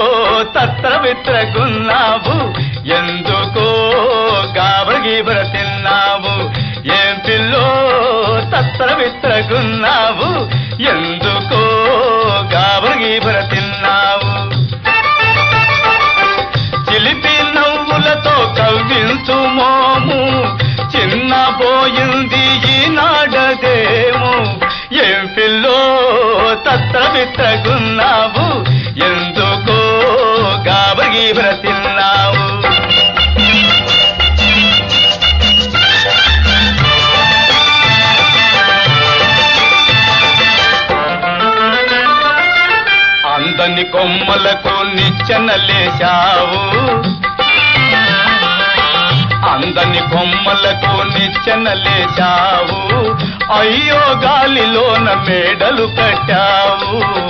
తత్ర విత్రగున్నావు ఎందుకో గాబర గీబర తిన్నావు ఏం పిల్లో తత్ర విత్రగున్నావు ఎందుకో గాబర గీబర తిన్నావు చిలిపి నవ్వులతో కవ్వించు మోము చిన్న పోయింది ఈనాడదేమో ఏం పిల్లో తత్ర విత్రగున్నావు ఎందుకో గాబగీబర తిన్నావు అందని కొమ్మలకు నిచ్చెనలేశావు అందని కొమ్మలకు నిచ్చెనలేశావు అయ్యో గాలిలోన మేడలు కట్టావు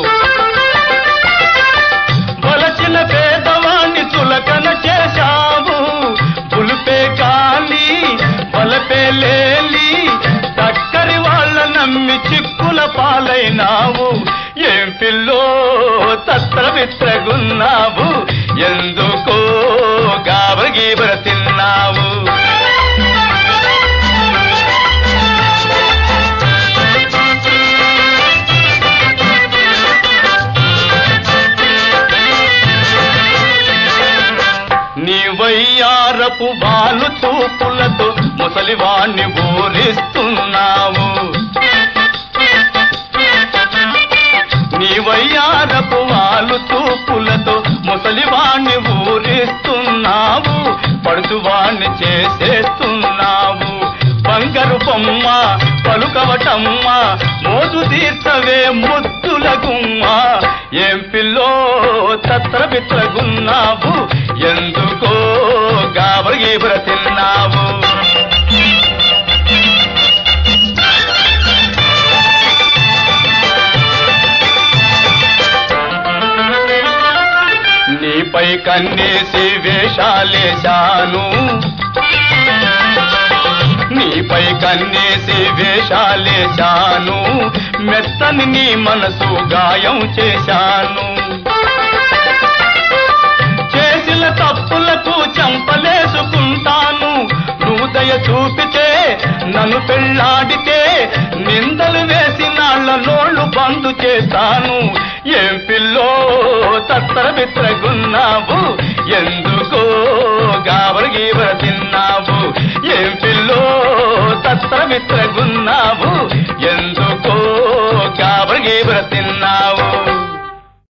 వలచిన పేదవాణ్ణి చులకన చేశావు పులిపే కాలి బలపే లేలి చక్కరి వాళ్ళ నమ్మి చిక్కుల పాలైనావు ఏం పిల్లో తత్ర విత్రగున్నావు ఎందుకో గాబగీబర తిన్నావు నీ వయ్యారపు వాళ్ళు చూపులతో ముసలివాణ్ణి ఊరిస్తున్నావు నీ వయ్యారపు వాళ్ళు చూపులతో ముసలివాణ్ణి ఊరిస్తున్నావు పడుచువాణ్ణి చేసేస్తున్నావు బంగారు బొమ్మ పలుకవటమ్మ మోజు తీర్చవే ముద్దుల గుమ్మ ఏం పిల్లో తత్ర బిత్రగున్నావు ఎందుకో గాబరగీబర తిన్నావు నీపై కన్నేసి వేషాలేశాను నీపై కన్నేసి వేషాలేశాను మెత్తని నీ మనసు గాయం చేశాను చేసిన తప్పులకు చంపలేసుకుంటాను నువ్వు దయ చూపితే నన్ను పెళ్ళాడితే నిందలు వేసి నాళ్ళ నోళ్ళు బందు చేస్తాను ఏం పిల్లో తత్తర బిత్రగున్నావు ఎందుకో గాబర గీబర తిన్నావు ఏం పిల్లో తత్తర బిత్రగు